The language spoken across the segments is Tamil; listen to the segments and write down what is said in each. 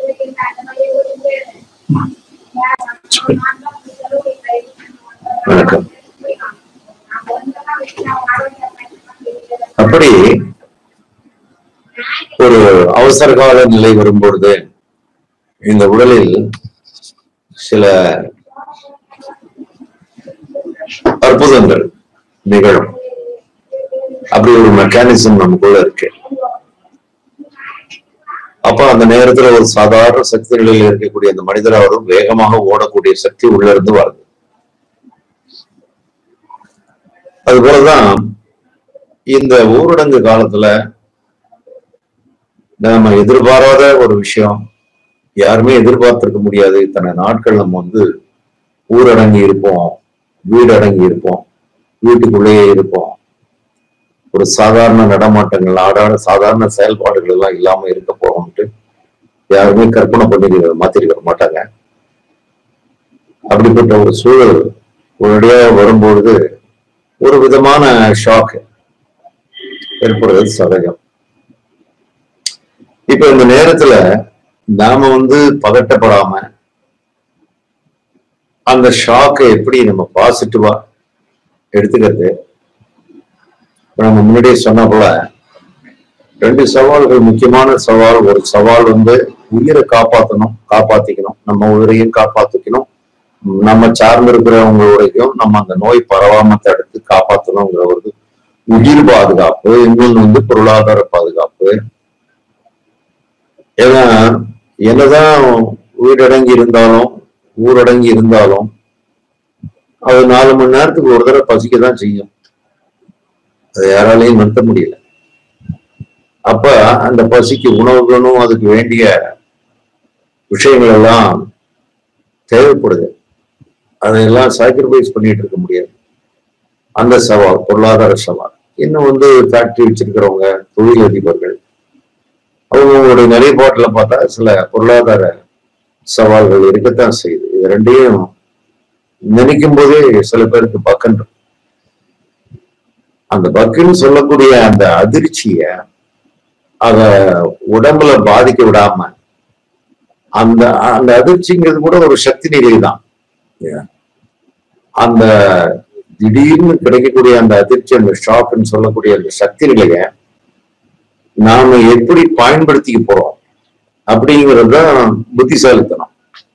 வணக்கம் அப்படி ஒரு அவசர கால நிலை வரும்பொழுது இந்த உடலில் சில அற்புதங்கள் நிகழும் அப்படி ஒரு மெக்கானிசம் நமக்குள்ள இருக்கு அப்ப அந்த நேரத்துல ஒரு சாதாரண சக்தி நிலையில் இருக்கக்கூடிய அந்த மனிதராவதும் வேகமாக ஓடக்கூடிய சக்தி உள்ள இருந்து வருது அது போலதான் இந்த ஊரடங்கு காலத்துல நாம எதிர்பாராத ஒரு விஷயம் யாருமே எதிர்பார்த்திருக்க முடியாது இத்தனை நாட்கள் நம்ம வந்து ஊரடங்கி இருப்போம் வீடு அடங்கி இருப்போம் வீட்டுக்குள்ளேயே இருப்போம் ஒரு சாதாரண நடமாட்டங்கள் ஆடாட சாதாரண செயல்பாடுகள் எல்லாம் இல்லாம இருக்க போறோம்ட்டு யாருமே கற்பனை பண்ணி மாத்திருக்க மாட்டாங்க அப்படிப்பட்ட ஒரு சூழல் உடனடியாக வரும்பொழுது ஒரு விதமான ஷாக் ஏற்படுறது சகஜம் இப்ப இந்த நேரத்துல நாம வந்து பதட்டப்படாம அந்த ஷாக்கை எப்படி நம்ம பாசிட்டிவா எடுத்துக்கிறது இப்ப நம்ம முன்னாடியே சொன்ன போல ரெண்டு சவால்கள் முக்கியமான சவால் ஒரு சவால் வந்து உயிரை காப்பாற்றணும் காப்பாத்திக்கணும் நம்ம உயிரையும் காப்பாத்திக்கணும் நம்ம சார்ந்து இருக்கிறவங்களுடையும் நம்ம அந்த நோய் பரவாம தடுத்து காப்பாற்றணுங்கிற ஒரு உயிர் பாதுகாப்பு இன்னொன்று வந்து பொருளாதார பாதுகாப்பு ஏன்னா என்னதான் வீடடங்கி இருந்தாலும் ஊரடங்கி இருந்தாலும் அது நாலு மணி நேரத்துக்கு ஒரு தடவை பசிக்க தான் செய்யும் அதை யாராலையும் நிறுத்த முடியல அப்ப அந்த பசிக்கு உணவுகளும் அதுக்கு வேண்டிய விஷயங்கள் எல்லாம் தேவைப்படுது அதையெல்லாம் சாக்ரிஃபைஸ் பண்ணிட்டு இருக்க முடியாது அந்த சவால் பொருளாதார சவால் இன்னும் வந்து ஃபேக்டரி வச்சிருக்கிறவங்க தொழிலதிபர்கள் அவங்களுடைய நிலைப்பாட்டில் பார்த்தா சில பொருளாதார சவால்கள் இருக்கத்தான் செய்யுது இது ரெண்டையும் நினைக்கும் போதே சில பேருக்கு பக்கன் அந்த பக்குன்னு சொல்லக்கூடிய அந்த அதிர்ச்சிய அத உடம்புல பாதிக்க விடாம அந்த அந்த அதிர்ச்சிங்கிறது கூட ஒரு சக்தி நிலை தான் அந்த திடீர்னு கிடைக்கக்கூடிய அந்த அதிர்ச்சி அந்த ஷாக்னு சொல்லக்கூடிய அந்த சக்தி நிலைய நாம எப்படி பயன்படுத்திக்க போறோம் அப்படிங்கிறது தான் புத்திசாலித்தனம்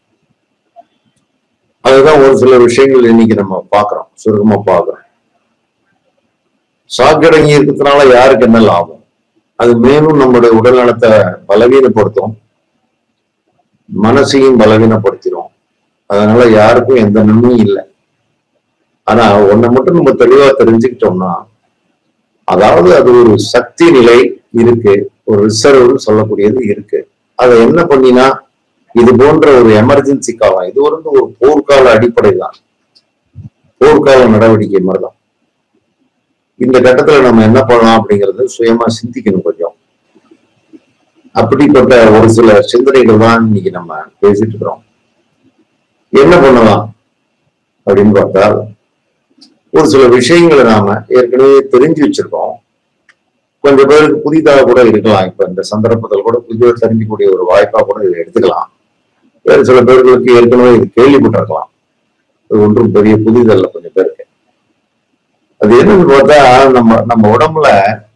அதுதான் ஒரு சில விஷயங்கள் இன்னைக்கு நம்ம பாக்குறோம் சுருக்கமா பாக்குறோம் சாக்கடங்கி இருக்கிறதுனால யாருக்கு என்ன லாபம் அது மேலும் நம்மளுடைய உடல் நலத்தை பலவீனப்படுத்தும் மனசையும் பலவீனப்படுத்திடும் அதனால யாருக்கும் எந்த நன்மையும் இல்லை ஆனா ஒன்ன மட்டும் நம்ம தெளிவா தெரிஞ்சுக்கிட்டோம்னா அதாவது அது ஒரு சக்தி நிலை இருக்கு ஒரு ரிசர்வ்னு சொல்லக்கூடியது இருக்கு அதை என்ன பண்ணினா இது போன்ற ஒரு எமர்ஜென்சி காலம் இது வந்து ஒரு போர்க்கால அடிப்படை தான் போர்க்கால நடவடிக்கை மாதிரிதான் இந்த கட்டத்துல நம்ம என்ன பண்ணலாம் அப்படிங்கறது சுயமா சிந்திக்கணும் கொஞ்சம் அப்படிப்பட்ட ஒரு சில சிந்தனைகள் தான் இன்னைக்கு நம்ம பேசிட்டு இருக்கிறோம் என்ன பண்ணலாம் அப்படின்னு பார்த்தா ஒரு சில விஷயங்களை நாம ஏற்கனவே தெரிஞ்சு வச்சிருக்கோம் கொஞ்சம் பேருக்கு புதிதாக கூட இருக்கலாம் இப்ப இந்த சந்தர்ப்பத்தில் கூட புதிதாக தெரிஞ்சுக்கூடிய ஒரு வாய்ப்பா கூட இதை எடுத்துக்கலாம் வேறு சில பேர்களுக்கு ஏற்கனவே இது கேள்விப்பட்டிருக்கலாம் இது ஒன்றும் பெரிய புதிதல்ல கொஞ்சம் பேருக்கு அது என்னன்னு பார்த்தா நம்ம நம்ம உடம்புல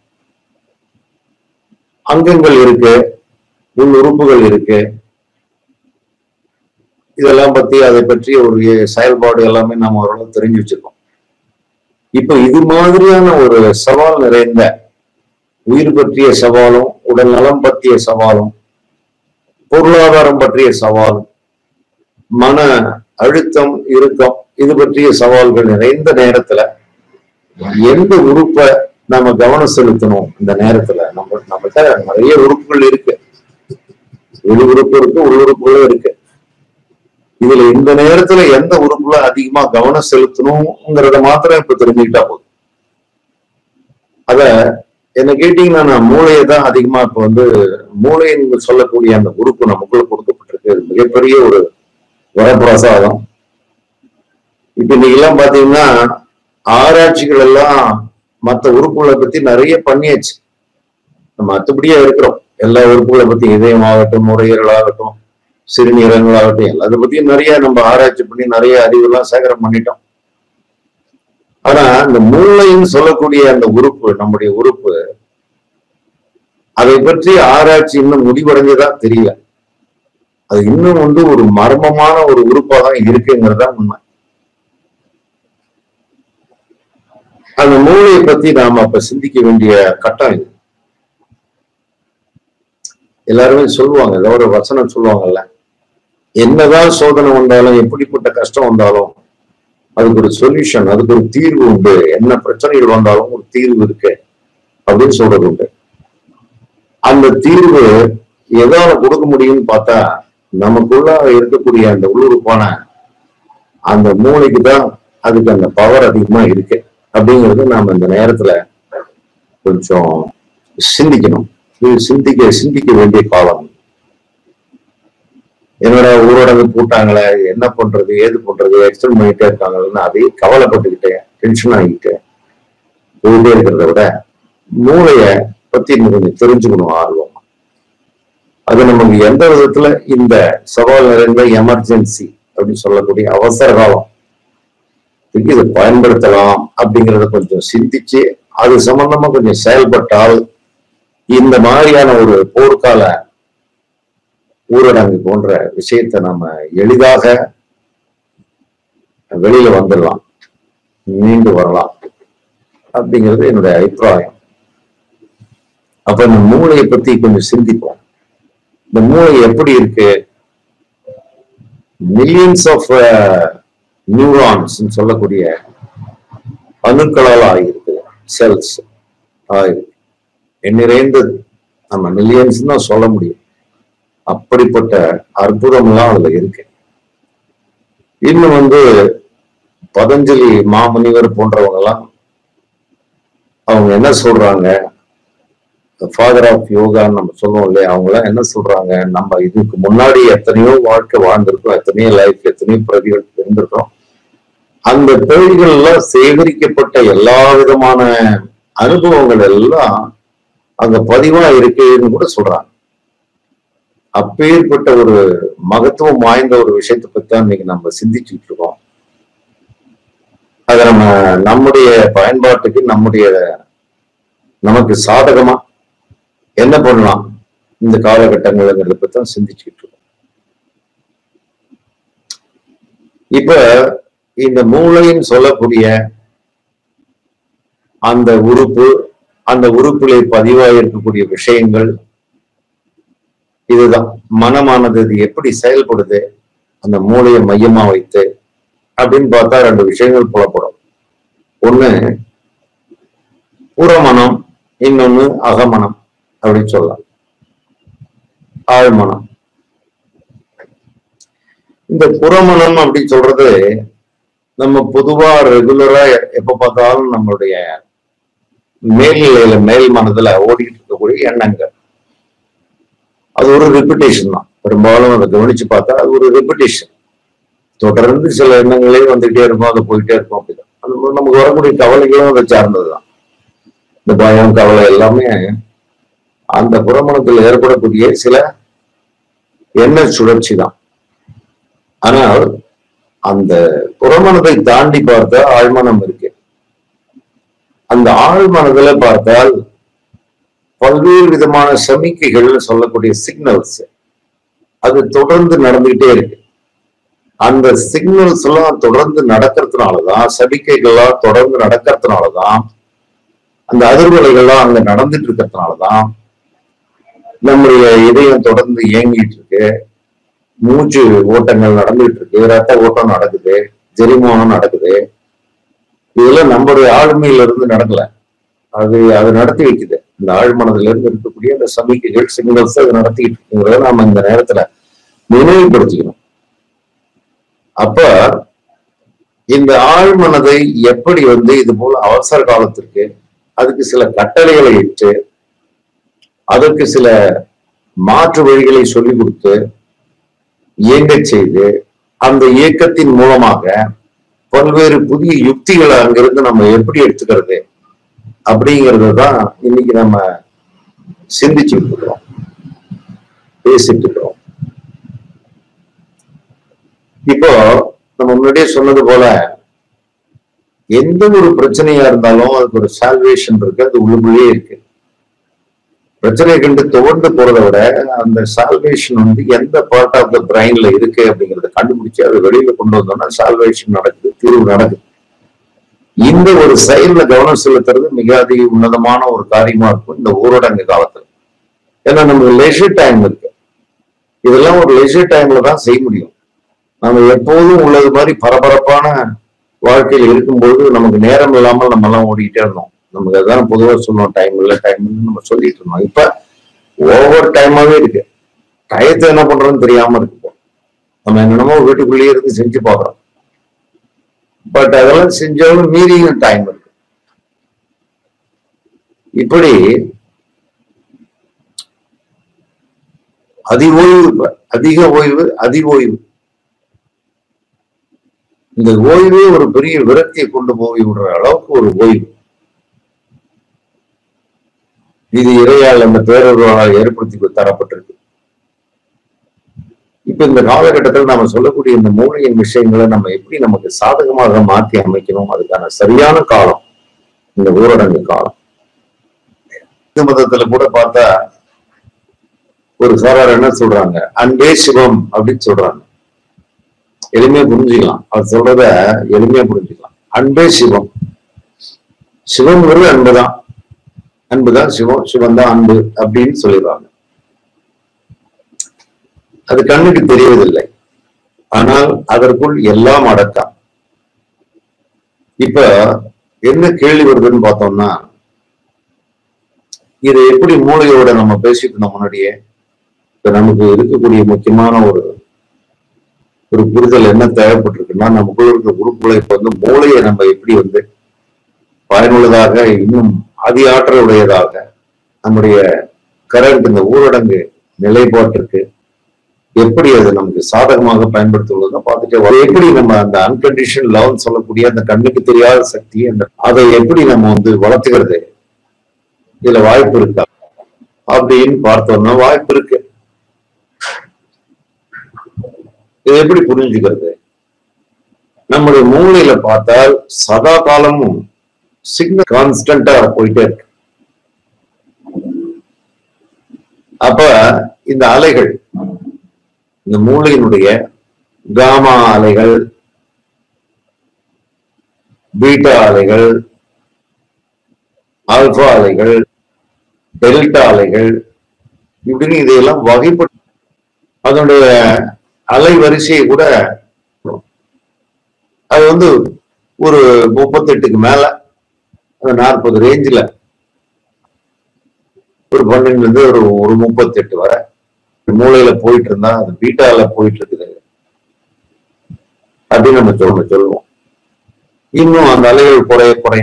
அங்கங்கள் இருக்கு உள் உறுப்புகள் இருக்கு இதெல்லாம் பத்தி அதை பற்றி ஒரு செயல்பாடு எல்லாமே நம்ம ஓரளவு தெரிஞ்சு வச்சிருக்கோம் இப்ப இது மாதிரியான ஒரு சவால் நிறைந்த உயிர் பற்றிய சவாலும் உடல் நலம் பற்றிய சவாலும் பொருளாதாரம் பற்றிய சவாலும் மன அழுத்தம் இறுக்கம் இது பற்றிய சவால்கள் நிறைந்த நேரத்துல எந்த உறுப்பை நம்ம கவனம் செலுத்தணும் இந்த நேரத்துல நம்ம நம்மகிட்ட நிறைய உறுப்புகள் இருக்கு வெளி உறுப்பு இருக்கு உள் உறுப்புகளும் இருக்கு இதுல இந்த நேரத்துல எந்த உறுப்புல அதிகமா கவனம் செலுத்தணுங்கிறத மாத்திரம் இப்ப தெரிஞ்சுக்கிட்டா போதும் அத என்ன கேட்டீங்கன்னா நான் மூளையை தான் அதிகமா இப்ப வந்து மூளைன்னு சொல்லக்கூடிய அந்த உறுப்பு நமக்குள்ள கொடுக்கப்பட்டிருக்கு அது மிகப்பெரிய ஒரு வரப்பிரசாதம் இப்ப இன்னைக்கு எல்லாம் பாத்தீங்கன்னா ஆராய்ச்சிகள் எல்லாம் மற்ற உறுப்புகளை பத்தி நிறைய பண்ணியாச்சு நம்ம மற்றபடியா இருக்கிறோம் எல்லா உறுப்புகளை பத்தி இதயம் ஆகட்டும் நுரையீரல் ஆகட்டும் சிறுநீரகங்களாகட்டும் அதை பத்தியும் நிறைய நம்ம ஆராய்ச்சி பண்ணி நிறைய அறிவுலாம் சேகரம் பண்ணிட்டோம் ஆனா இந்த மூளைன்னு சொல்லக்கூடிய அந்த உறுப்பு நம்முடைய உறுப்பு அதை பற்றி ஆராய்ச்சி இன்னும் முடிவடைஞ்சதா தெரியல அது இன்னும் வந்து ஒரு மர்மமான ஒரு உறுப்பாக தான் இருக்குங்கிறது தான் உண்மை அந்த மூளையை பத்தி நாம அப்ப சிந்திக்க வேண்டிய கட்டம் இது எல்லாருமே சொல்லுவாங்க ஏதோ ஒரு வசனம் சொல்லுவாங்கல்ல என்னதான் சோதனை வந்தாலும் எப்படிப்பட்ட கஷ்டம் வந்தாலும் அதுக்கு ஒரு சொல்யூஷன் அதுக்கு ஒரு தீர்வு உண்டு என்ன பிரச்சனைகள் வந்தாலும் ஒரு தீர்வு இருக்கு அப்படின்னு சொல்றது உண்டு அந்த தீர்வு எதால கொடுக்க முடியும்னு பார்த்தா நமக்குள்ள இருக்கக்கூடிய அந்த உள்ளுறுப்பான அந்த மூளைக்கு தான் அதுக்கு அந்த பவர் அதிகமா இருக்கு அப்படிங்கிறது நாம இந்த நேரத்துல கொஞ்சம் சிந்திக்கணும் இது சிந்திக்க சிந்திக்க வேண்டிய காலம் என்னோட ஊரடங்கு போட்டாங்களே என்ன பண்றது ஏது பண்றது எக்ஸ்டெண்ட் பண்ணிட்டே இருக்காங்கன்னு அதே கவலைப்பட்டுக்கிட்டே டென்ஷன் ஆகிட்டு போயிட்டே இருக்கிறத விட மூளைய பத்தி இன்னும் கொஞ்சம் தெரிஞ்சுக்கணும் ஆர்வம் அது நமக்கு எந்த விதத்துல இந்த சவால் நிறைந்த எமர்ஜென்சி அப்படின்னு சொல்லக்கூடிய அவசர காலம் இதுக்கு இதை பயன்படுத்தலாம் அப்படிங்கறத கொஞ்சம் சிந்திச்சு அது சம்பந்தமா கொஞ்சம் செயல்பட்டால் இந்த மாதிரியான ஒரு போர்க்கால ஊரடங்கு போன்ற விஷயத்தை நம்ம எளிதாக வெளியில வந்துடலாம் மீண்டு வரலாம் அப்படிங்கிறது என்னுடைய அபிப்பிராயம் அப்ப இந்த மூளையை பத்தி கொஞ்சம் சிந்திப்போம் இந்த மூளை எப்படி இருக்கு மில்லியன்ஸ் ஆஃப் நியூரான்ஸ் சொல்லக்கூடிய அணுக்களால் ஆகியிருக்கு செல்ஸ் ஆகிருக்கு எண்ணிறைந்தது நம்ம மில்லியன்ஸ் தான் சொல்ல முடியும் அப்படிப்பட்ட அற்புதம்லாம் அதுல இருக்கு இன்னும் வந்து பதஞ்சலி மாமுனிவர் போன்றவங்க எல்லாம் அவங்க என்ன சொல்றாங்க ஃபாதர் ஆஃப் யோகான்னு நம்ம சொல்லுவோம் இல்லையா அவங்க எல்லாம் என்ன சொல்றாங்க நம்ம இதுக்கு முன்னாடி எத்தனையோ வாழ்க்கை வாழ்ந்திருக்கோம் எத்தனையோ லைஃப் எத்தனையோ பிரதிகள் இருந்திருக்கோம் அந்த பிறவிகள்ல சேகரிக்கப்பட்ட எல்லா விதமான அனுபவங்கள் எல்லாம் அங்க பதிவா இருக்குன்னு கூட சொல்றாங்க அப்பேற்பட்ட ஒரு மகத்துவம் வாய்ந்த ஒரு விஷயத்தை பத்தி தான் இன்னைக்கு நம்ம சிந்திச்சுட்டு இருக்கோம் அதை நம்ம நம்முடைய பயன்பாட்டுக்கு நம்முடைய நமக்கு சாதகமா என்ன பண்ணலாம் இந்த காலகட்டங்கிறத பத்தி தான் சிந்திச்சுட்டு இருக்கோம் இப்ப இந்த மூளைன்னு சொல்லக்கூடிய அந்த உறுப்பு அந்த உறுப்பிலே பதிவாக இருக்கக்கூடிய விஷயங்கள் இதுதான் மனமானது இது எப்படி செயல்படுது அந்த மூளையை மையமா வைத்து அப்படின்னு பார்த்தா ரெண்டு விஷயங்கள் புலப்படும் ஒண்ணு புறமனம் இன்னொன்னு அகமனம் அப்படின்னு சொல்லலாம் ஆழ்மனம் இந்த புறமனம் அப்படின்னு சொல்றது நம்ம பொதுவா ரெகுலரா எப்ப பார்த்தாலும் நம்மளுடைய மேல்நிலையில மேல் மனதுல ஓடிட்டு இருக்கக்கூடிய எண்ணங்கள் அது ஒரு ரெப்புடேஷன் தான் பெரும்பாலும் அதை கவனிச்சு பார்த்தா அது ஒரு ரெப்புடேஷன் தொடர்ந்து சில எண்ணங்களே வந்துகிட்டே இருக்கும் அது போயிட்டே இருக்கும் அப்படிதான் அது மாதிரி நமக்கு வரக்கூடிய கவலைகளும் அதை சார்ந்ததுதான் இந்த பயம் கவலை எல்லாமே அந்த புறமணத்தில் ஏற்படக்கூடிய சில எண்ண சுழற்சி தான் ஆனால் அந்த புறமணத்தை தாண்டி பார்த்தா ஆழ்மனம் இருக்கு அந்த ஆழ்மனதுல பார்த்தால் பல்வேறு விதமான சமிக்கைகள் சொல்லக்கூடிய சிக்னல்ஸ் அது தொடர்ந்து நடந்துகிட்டே இருக்கு அந்த சிக்னல்ஸ் எல்லாம் தொடர்ந்து நடக்கிறதுனாலதான் சமிக்கைகள்லாம் தொடர்ந்து நடக்கிறதுனாலதான் அந்த அதிர்வலைகள்லாம் அங்க நடந்துட்டு இருக்கிறதுனாலதான் நம்முடைய இதயம் தொடர்ந்து இயங்கிட்டு இருக்கு மூச்சு ஓட்டங்கள் நடந்துட்டு இருக்கு ரத்த ஓட்டம் நடக்குது ஜெரிமானம் நடக்குது இதெல்லாம் நம்முடைய ஆளுமையில இருந்து நடக்கல அது அது நடத்தி வைக்குது இந்த ஆழ்மனதுல இருந்து இருக்கக்கூடிய அந்த சமிக்கைகள் சிக்னல்ஸ் அது நடத்திட்டு இருக்குங்கிறத நாம இந்த நேரத்துல நினைவுபடுத்திக்கணும் அப்ப இந்த ஆழ்மனதை எப்படி வந்து இது போல அவசர காலத்திற்கு அதுக்கு சில கட்டளைகளை இட்டு அதற்கு சில மாற்று வழிகளை சொல்லிக் கொடுத்து இயங்கச் செய்து அந்த இயக்கத்தின் மூலமாக பல்வேறு புதிய யுக்திகளை அங்கிருந்து நம்ம எப்படி எடுத்துக்கிறது அப்படிங்கிறது தான் இன்னைக்கு நம்ம சிந்திச்சுட்டு இருக்கிறோம் பேசிட்டு இருக்கிறோம் இப்போ நம்ம முன்னாடியே சொன்னது போல எந்த ஒரு பிரச்சனையா இருந்தாலும் அதுக்கு ஒரு சால்வேஷன் இருக்கு அது உள்ளுக்குள்ளேயே இருக்கு பிரச்சனையை கண்டு துவண்டு போறதை விட அந்த சால்வேஷன் வந்து எந்த பார்ட் ஆஃப் த பிரைன்ல இருக்கு அப்படிங்கறத கண்டுபிடிச்சு அதை வெளியில கொண்டு வந்தோம்னா சால்வேஷன் நடக்குது தீர்வு நடக்குது இந்த ஒரு செயல்ல கவனம் செலுத்துறது மிக அதிக உன்னதமான ஒரு காரியமா இருக்கும் இந்த ஊரடங்கு காலத்துல ஏன்னா நமக்கு லெஷர் டைம் இருக்கு இதெல்லாம் ஒரு லெஷர் டைம்ல தான் செய்ய முடியும் நம்ம எப்போதும் உள்ளது மாதிரி பரபரப்பான வாழ்க்கையில் இருக்கும்போது நமக்கு நேரம் இல்லாமல் நம்ம எல்லாம் ஓடிக்கிட்டே இருந்தோம் நமக்கு அதான் பொதுவாக சொன்னோம் டைம் இல்லை டைம் நம்ம சொல்லிட்டு இருந்தோம் இப்ப ஓவர் டைமாவே இருக்கு டயத்தை என்ன பண்றோம்னு தெரியாம இருக்கு இப்போ. நம்ம என்னென்னமோ வீட்டுக்குள்ளேயே இருந்து செஞ்சு பார்க்கறோம் பட் அதெல்லாம் செஞ்சாலும் மீறியும் டைம் இருக்கு இப்படி அதி ஓய்வு இப்ப. அதிக ஓய்வு அதி ஓய்வு இந்த ஓய்வே ஒரு பெரிய விரக்தியை கொண்டு போய் விடுற அளவுக்கு ஒரு ஓய்வு இது இறையால் அந்த பேரொருளால் ஏற்படுத்தி தரப்பட்டிருக்கு இப்ப இந்த காலகட்டத்தில் நாம சொல்லக்கூடிய இந்த மூளையின் விஷயங்களை நம்ம எப்படி நமக்கு சாதகமாக மாற்றி அமைக்கணும் அதுக்கான சரியான காலம் இந்த ஊரடங்கு காலம் இந்து மதத்துல கூட பார்த்தா ஒரு சாரார் என்ன சொல்றாங்க அன்பே சிவம் அப்படின்னு சொல்றாங்க எளிமையா புரிஞ்சுக்கலாம் அவர் சொல்றத எளிமையா புரிஞ்சுக்கலாம் அன்பே சிவம் சிவம்ங்கிறது அன்புதான் அன்புதான் சிவம் சிவன் தான் அன்பு அப்படின்னு சொல்லிடுறாங்க அது கண்ணுக்கு தெரியவதில்லை ஆனால் அதற்குள் எல்லாம் அடக்கம் இப்ப என்ன கேள்வி வருதுன்னு பார்த்தோம்னா இதை எப்படி மூளையோட நம்ம பேசிட்டு இருந்தோம் முன்னாடியே இப்ப நமக்கு இருக்கக்கூடிய முக்கியமான ஒரு ஒரு புரிதல் என்ன தேவைப்பட்டிருக்குன்னா நமக்குள்ள இருக்க உறுப்புகளை இப்ப வந்து மூளையை நம்ம எப்படி வந்து பயனுள்ளதாக இன்னும் அதி ஆற்றல் உடையதாக நம்முடைய கரண்ட் இந்த ஊரடங்கு நிலைப்பாட்டிற்கு எப்படி அது நமக்கு சாதகமாக பயன்படுத்துவதை பார்த்துட்டு வரோம். எப்படி நம்ம அந்த அன்கண்டிஷன் லவ் சொல்லக்கூடிய அந்த கண்ணுக்கு தெரியாத சக்தி அந்த அதை எப்படி நம்ம வந்து வளர்த்துக்கிறது இதுல வாய்ப்பு இருக்கா அப்படின்னு பார்த்தோம்னா வாய்ப்பு இருக்கு இதை எப்படி புரிஞ்சுக்கிறது நம்முடைய மூளையில பார்த்தால் சதா காலமும் சிக்னல் கான்ஸ்டன்டா போயிட்டே இருக்கு அப்ப இந்த அலைகள் இந்த மூளையினுடைய காமா அலைகள் பீட்டா அலைகள் ஆல்பா அலைகள் டெல்டா அலைகள் இப்படின்னு இதையெல்லாம் வகைப்பட்டு அதனுடைய அலை வரிசையை கூட அது வந்து ஒரு முப்பத்தெட்டுக்கு மேல அந்த நாற்பது ரேஞ்சில் ஒரு பன்னெண்டுல இருந்து ஒரு ஒரு முப்பத்தெட்டு வரை மூளையில போயிட்டு இருந்தா அது பீட்டால போயிட்டு இருக்குது அப்படின்னு நம்ம சொல்ல சொல்லுவோம் இன்னும் அந்த அலைகள் குறைய குறைய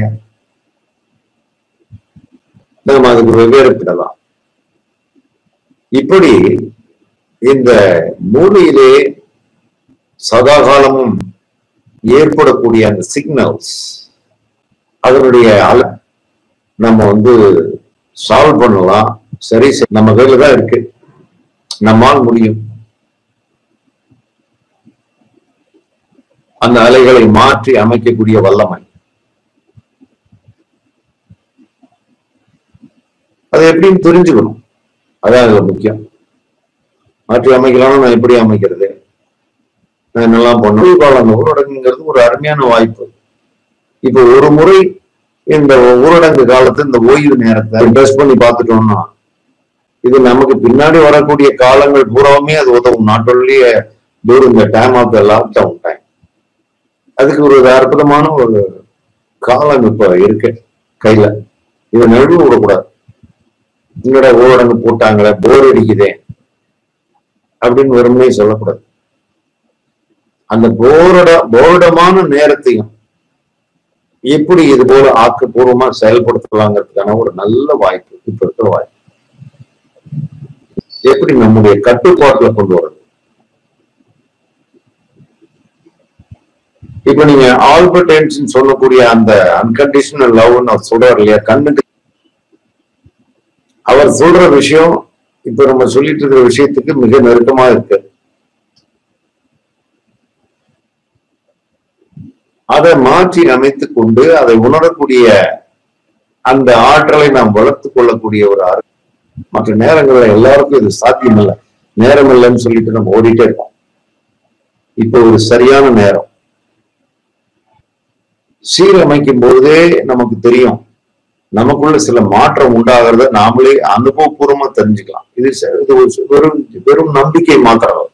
நம்ம அதுக்கு வெவ்வேறு பிடலாம் இப்படி இந்த மூளையிலே சதா காலமும் ஏற்படக்கூடிய அந்த சிக்னல்ஸ் அதனுடைய அல நம்ம வந்து சால்வ் பண்ணலாம் சரி சரி நம்ம கையில தான் இருக்கு நம்மால் முடியும் அந்த அலைகளை மாற்றி அமைக்கக்கூடிய வல்லமை அதை எப்படின்னு தெரிஞ்சுக்கணும் அதான் அதுல முக்கியம் மாற்றி அமைக்கலாம்னு நான் எப்படி அமைக்கிறது நான் என்னெல்லாம் பண்ணணும் காலம் ஊரடங்குங்கிறது ஒரு அருமையான வாய்ப்பு இப்ப ஒரு முறை இந்த ஊரடங்கு காலத்து இந்த ஓய்வு நேரத்தை டெஸ்ட் பண்ணி பார்த்துட்டோம்னா இது நமக்கு பின்னாடி வரக்கூடிய காலங்கள் பூராவுமே அது உதவும் not only during the time of the lockdown time அதுக்கு ஒரு அற்புதமான ஒரு காலம் இப்ப இருக்கு கையில இதை நழுவு விடக்கூடாது என்னடா ஊரடங்கு போட்டாங்களே போர் அடிக்குதே அப்படின்னு வெறுமனே சொல்லக்கூடாது அந்த போரட போரடமான நேரத்தையும் எப்படி இது போல ஆக்கப்பூர்வமா செயல்படுத்தலாங்கிறதுக்கான ஒரு நல்ல வாய்ப்பு இப்ப இருக்கிற வாய்ப்பு எப்படி நம்முடைய கட்டுப்பாட்டுல கொண்டு வர்றது இப்ப நீங்க ஆல்பர்ட் ஐன்ஸ்டீன் சொல்லக்கூடிய அந்த அன்கண்டிஷனல் லவ்னு அவர் சொல்றாரு இல்லையா கண்ணுக்கு அவர் சொல்ற விஷயம் இப்ப நம்ம சொல்லிட்டு இருக்கிற விஷயத்துக்கு மிக நெருக்கமா இருக்கு அதை மாற்றி அமைத்துக் கொண்டு அதை உணரக்கூடிய அந்த ஆற்றலை நாம் வளர்த்துக் கொள்ளக்கூடிய ஒரு அறிவு மற்ற நேரங்கள்ல எல்லாருக்கும் இது சாத்தியம் இல்லை நேரம் இல்லைன்னு சொல்லிட்டு நம்ம ஓடிட்டே இருக்கோம் இப்போ ஒரு சரியான நேரம் சீரமைக்கும் போதே நமக்கு தெரியும் நமக்குள்ள சில மாற்றம் உண்டாகிறத நாமளே அனுபவபூர்வமா தெரிஞ்சுக்கலாம் இது ச- இது ஒரு சு- வெறும் வெறும் நம்பிக்கை மாத்திரம்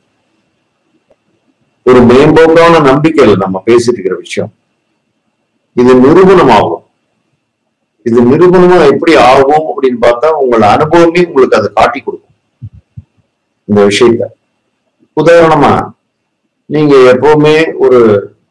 ஒரு மேம்போக்கான நம்பிக்கையில நம்ம பேசிட்டு இருக்கிற விஷயம் இது நிரூபணம் ஆகும் இது நிரூபணமா எப்படி ஆகும் அப்படின்னு பார்த்தா உங்களோட அனுபவமே உங்களுக்கு அதை காட்டி கொடுக்கும் இந்த விஷயத்த உதாரணமா நீங்க எப்பவுமே ஒரு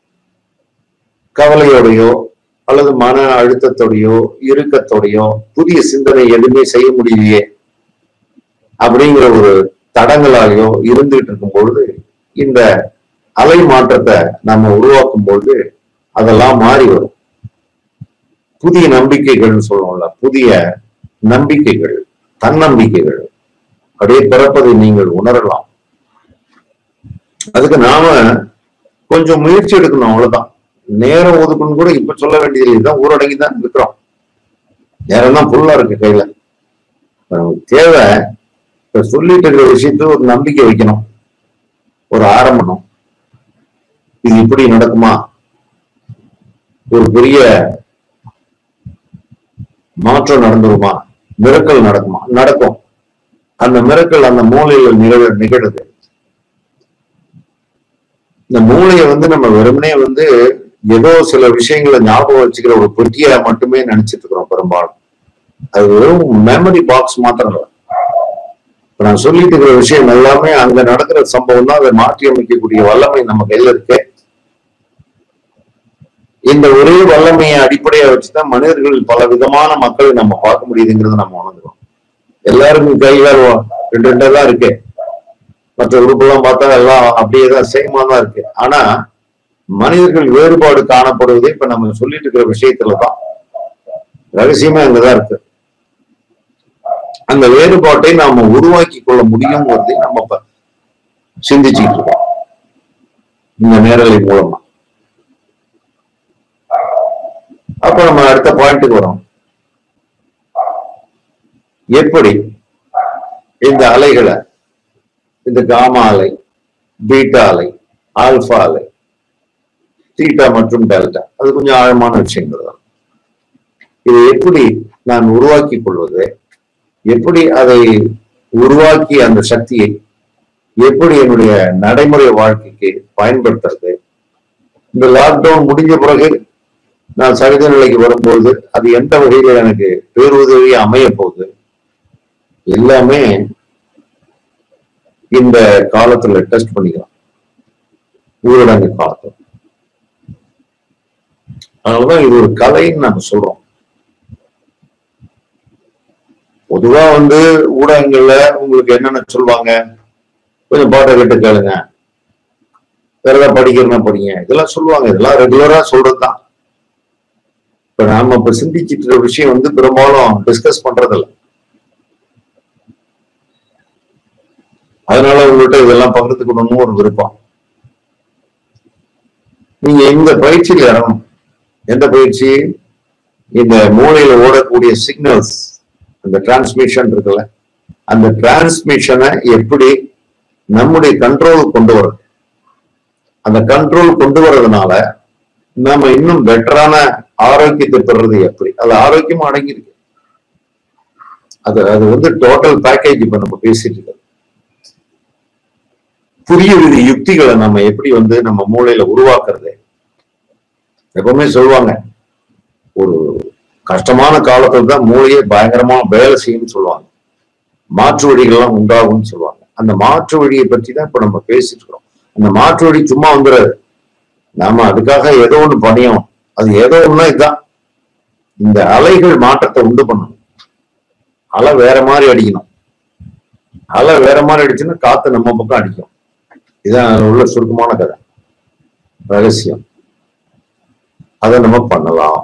கவலையோடையோ அல்லது மன அழுத்தத்தோடையோ இறுக்கத்தோடையோ புதிய சிந்தனை எதுவுமே செய்ய முடியலையே அப்படிங்கிற ஒரு தடங்களாலேயோ இருந்துகிட்டு இருக்கும் பொழுது இந்த அலை மாற்றத்தை நம்ம உருவாக்கும் பொழுது அதெல்லாம் மாறி வரும் புதிய நம்பிக்கைகள்னு சொல்லுவோம்ல புதிய நம்பிக்கைகள் தன்னம்பிக்கைகள் அப்படியே பிறப்பதை நீங்கள் உணரலாம் அதுக்கு நாம கொஞ்சம் முயற்சி எடுக்கணும் அவ்வளவுதான் நேரம் ஒதுக்கணும் கூட இப்ப சொல்ல வேண்டியது இதுதான் ஊரடங்கி தான் இருக்கிறோம் நேரம் தான் ஃபுல்லா இருக்கு கையில இப்ப நமக்கு தேவை இப்ப சொல்லிட்டு இருக்கிற விஷயத்துல ஒரு நம்பிக்கை வைக்கணும் ஒரு ஆரம்பணும் இது இப்படி நடக்குமா ஒரு பெரிய மாற்றம் நடந்துருமா மிரக்கல் நடக்குமா நடக்கும் அந்த மிரக்கல் அந்த மூளையில நிகழ நிகழுது இந்த மூளையை வந்து நம்ம வெறுமனே வந்து ஏதோ சில விஷயங்களை ஞாபகம் வச்சுக்கிற ஒரு பெட்டியா மட்டுமே நினைச்சிட்டு இருக்கிறோம் பெரும்பாலும் அது வெறும் மெமரி பாக்ஸ் மாத்திரம் இல்லை இப்ப நான் சொல்லிட்டு இருக்கிற விஷயம் எல்லாமே அங்க நடக்கிற சம்பவம் தான் அதை மாற்றி அமைக்கக்கூடிய வல்லமை நம்ம கையில இருக்கு இந்த ஒரே வல்லமையை அடிப்படையா வச்சுதான் மனிதர்கள் பல விதமான மக்களை நம்ம பார்க்க முடியுதுங்கிறத நம்ம உணர்ந்துறோம் எல்லாருக்கும் கைகால் ரெண்டு ரெண்டா தான் இருக்கு மற்ற உறுப்பெல்லாம் பார்த்தா எல்லாம் அப்படியே தான் சேமா தான் இருக்கு ஆனா மனிதர்கள் வேறுபாடு காணப்படுவது இப்ப நம்ம சொல்லிட்டு இருக்கிற விஷயத்துல தான் ரகசியமே அங்கதான் இருக்கு அந்த வேறுபாட்டை நாம உருவாக்கி கொள்ள முடியுங்கிறதை நம்ம இப்ப சிந்திச்சுக்கிட்டு இருக்கோம் இந்த நேரலை மூலமா அப்ப நம்ம அடுத்த பாயிண்ட்டுக்கு வரோம் எப்படி இந்த அலைகளை இந்த காமா அலை பீட்டா அலை ஆல்பா அலை தீட்டா மற்றும் டெல்டா அது கொஞ்சம் ஆழமான விஷயங்கள் தான் இதை எப்படி நான் உருவாக்கி கொள்வது எப்படி அதை உருவாக்கி அந்த சக்தியை எப்படி என்னுடைய நடைமுறை வாழ்க்கைக்கு பயன்படுத்துறது இந்த லாக்டவுன் முடிஞ்ச பிறகு நான் சகஜ நிலைக்கு வரும்போது அது எந்த வகையில எனக்கு பேருதவி அமைய போகுது எல்லாமே இந்த காலத்துல டெஸ்ட் பண்ணிக்கலாம் ஊரடங்கு காலத்துல அதனாலதான் இது ஒரு கலைன்னு நம்ம சொல்றோம் பொதுவா வந்து ஊடகங்கள்ல உங்களுக்கு என்னென்ன சொல்லுவாங்க கொஞ்சம் பாட்டை கேட்டு கேளுங்க வேற ஏதாவது படிக்கிறனா படிங்க இதெல்லாம் சொல்லுவாங்க இதெல்லாம் ரெகுலரா சொல்றதுதான் இப்ப நாம இப்ப சிந்திச்சிட்டு இருக்கிற விஷயம் வந்து பெரும்பாலும் டிஸ்கஸ் பண்றதில்ல அதனால உங்கள்கிட்ட இதெல்லாம் பகிர்ந்துக்கணும்னு ஒரு விருப்பம் நீங்க இந்த பயிற்சியில் இறங்கணும் எந்த பயிற்சி இந்த மூளையில ஓடக்கூடிய சிக்னல்ஸ் அந்த டிரான்ஸ்மிஷன் இருக்குல்ல அந்த டிரான்ஸ்மிஷனை எப்படி நம்முடைய கண்ட்ரோல் கொண்டு வர்றது அந்த கண்ட்ரோல் கொண்டு வர்றதுனால நாம இன்னும் பெட்டரான ஆரோக்கியத்தை பெறுறது எப்படி அது ஆரோக்கியமா அடங்கியிருக்கு அது அது வந்து டோட்டல் பேக்கேஜ் இப்ப நம்ம பேசிட்டு இருக்கோம் புதிய வித யுக்திகளை நம்ம எப்படி வந்து நம்ம மூளையில உருவாக்குறது எப்பவுமே சொல்லுவாங்க ஒரு கஷ்டமான காலத்துல தான் மூளையே பயங்கரமா வேலை செய்யும்னு சொல்லுவாங்க மாற்று வழிகள்லாம் உண்டாகும்னு சொல்லுவாங்க அந்த மாற்று வழியை பற்றி தான் இப்ப நம்ம பேசிட்டு இருக்கிறோம் அந்த மாற்று வழி சும்மா வந்துடாது நாம அதுக்காக ஏதோ ஒண்ணு பண்ணியோம் அது ஏதோ ஒண்ணுனா இதுதான் இந்த அலைகள் மாற்றத்தை உண்டு பண்ணணும் அலை வேற மாதிரி அடிக்கணும் அலை வேற மாதிரி அடிச்சுன்னா காத்து நம்ம பக்கம் அடிக்கும் இதான் அதுல உள்ள சுருக்கமான கதை ரகசியம் அதை நம்ம பண்ணலாம்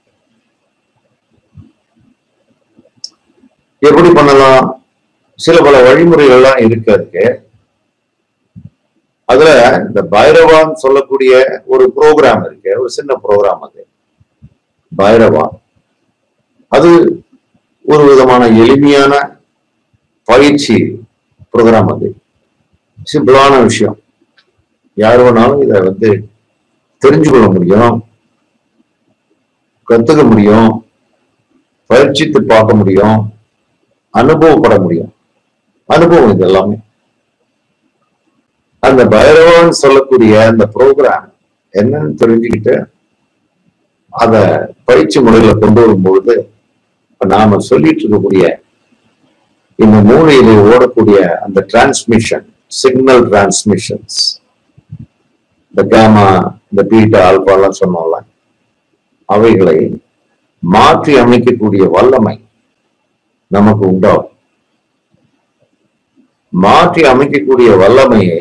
எப்படி பண்ணலாம் சில பல வழிமுறைகள்லாம் இருக்கு அதுக்கு அதுல இந்த பைரவான் சொல்லக்கூடிய ஒரு ப்ரோக்ராம் இருக்கு ஒரு சின்ன ப்ரோக்ராம் அது பைரவா அது ஒரு விதமான எளிமையான பயிற்சி ப்ரோக்ராம் அது சிம்பிளான விஷயம் யார் வேணாலும் இதை வந்து தெரிஞ்சு கொள்ள முடியும் கத்துக்க முடியும் பயிற்சித்து பார்க்க முடியும் அனுபவப்பட முடியும் அனுபவம் இது எல்லாமே அந்த பைரவன் சொல்லக்கூடிய அந்த ப்ரோக்ராம் என்னன்னு தெரிஞ்சுக்கிட்டு அத பயிற்சி முறையில கொண்டு வரும்பொழுது இப்ப நாம சொல்லிட்டு இருக்கக்கூடிய இந்த மூளையில ஓடக்கூடிய அந்த டிரான்ஸ்மிஷன் சிக்னல் டிரான்ஸ்மிஷன்ஸ் இந்த கேமா இந்த பீட்டா ஆல்பாலாம் சொன்னோம்ல அவைகளை மாற்றி அமைக்கக்கூடிய வல்லமை நமக்கு உண்டாகும் மாற்றி அமைக்கக்கூடிய வல்லமையை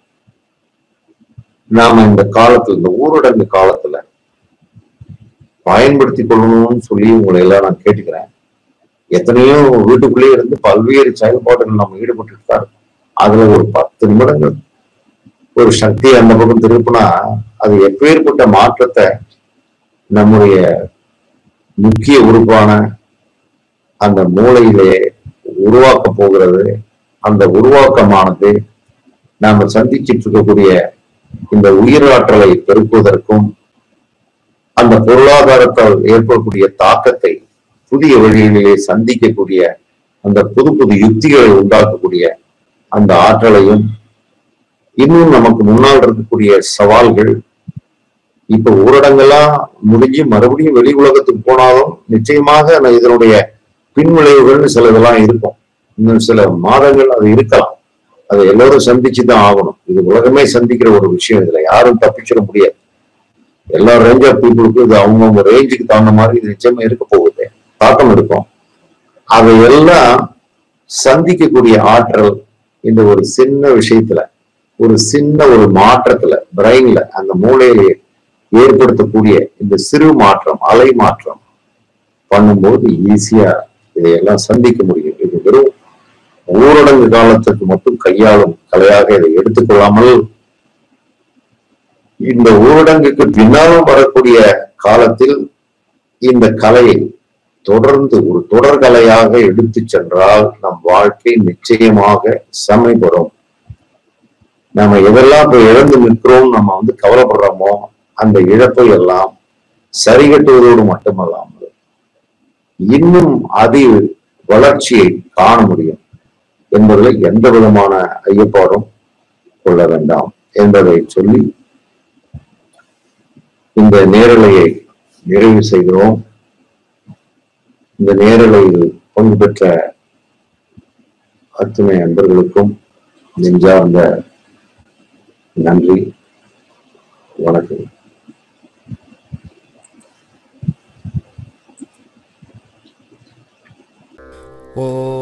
நாம இந்த காலத்துல இந்த ஊரடங்கு காலத்துல பயன்படுத்தி கொள்ளணும்னு சொல்லி உங்களை எல்லாம் நான் கேட்டுக்கிறேன் எத்தனையோ வீட்டுக்குள்ளேயே இருந்து பல்வேறு செயல்பாடுகள் நம்ம ஈடுபட்டு தான் இருக்கோம் அதுல ஒரு பத்து நிமிடங்கள் ஒரு சக்தி அந்த பக்கம் திருப்பினா அது எப்பேற்பட்ட மாற்றத்தை நம்முடைய முக்கிய உறுப்பான அந்த மூளையிலே உருவாக்க போகிறது அந்த உருவாக்கமானது நாம சந்திச்சிட்டு இருக்கக்கூடிய இந்த உயிராற்றலை பெருக்குவதற்கும் அந்த பொருளாதாரத்தால் ஏற்படக்கூடிய தாக்கத்தை புதிய வழிகளிலே சந்திக்கக்கூடிய அந்த புது புது யுக்திகளை உண்டாக்கக்கூடிய அந்த ஆற்றலையும் இன்னும் நமக்கு முன்னால் இருக்கக்கூடிய சவால்கள் இப்ப ஊரடங்கெல்லாம் முடிஞ்சு மறுபடியும் வெளி உலகத்துக்கு போனாலும் நிச்சயமாக நான் இதனுடைய பின்விளைவுகள்னு சில இதெல்லாம் இருக்கும் இன்னும் சில மாதங்கள் அது இருக்கலாம் அதை எல்லோரும் சந்திச்சு தான் ஆகணும் இது உலகமே சந்திக்கிற ஒரு விஷயம் இதுல யாரும் தப்பிச்சிட முடியாது எல்லா ரேஞ்ச் ஆஃப் பீப்புளுக்கும் இது அவங்கவுங்க ரேஞ்சுக்கு தகுந்த மாதிரி இது நிச்சயமா இருக்க போகுது தாக்கம் இருக்கும் அதையெல்லாம் சந்திக்கக்கூடிய ஆற்றல் இந்த ஒரு சின்ன விஷயத்துல ஒரு சின்ன ஒரு மாற்றத்துல பிரெயின்ல அந்த மூளையில ஏற்படுத்தக்கூடிய இந்த சிறு மாற்றம் அலை மாற்றம் பண்ணும்போது ஈஸியா இதையெல்லாம் சந்திக்க முடியும் இது வெறும் ஊரடங்கு காலத்துக்கு மட்டும் கையாளும் கலையாக இதை எடுத்துக்கொள்ளாமல் இந்த ஊரடங்குக்கு பின்னாலும் வரக்கூடிய காலத்தில் இந்த கலையை தொடர்ந்து ஒரு தொடர்கலையாக எடுத்து சென்றால் நம் வாழ்க்கை நிச்சயமாக செம்மைப்படும் நம்ம எதெல்லாம் இப்ப இழந்து நிற்கிறோம் நம்ம வந்து கவலைப்படுறோமோ அந்த இழப்பை எல்லாம் சரி கட்டுவதோடு மட்டுமல்லாமல் இன்னும் அதி வளர்ச்சியை காண முடியும் என்பதில் எந்த விதமான ஐயப்பாடும் கொள்ள வேண்டாம் என்பதை சொல்லி இந்த நேரலையை நிறைவு செய்கிறோம் இந்த நேரலையில் பங்கு பெற்ற அத்துணை அன்பர்களுக்கும் நெஞ்சார்ந்த நன்றி வணக்கம் ஓ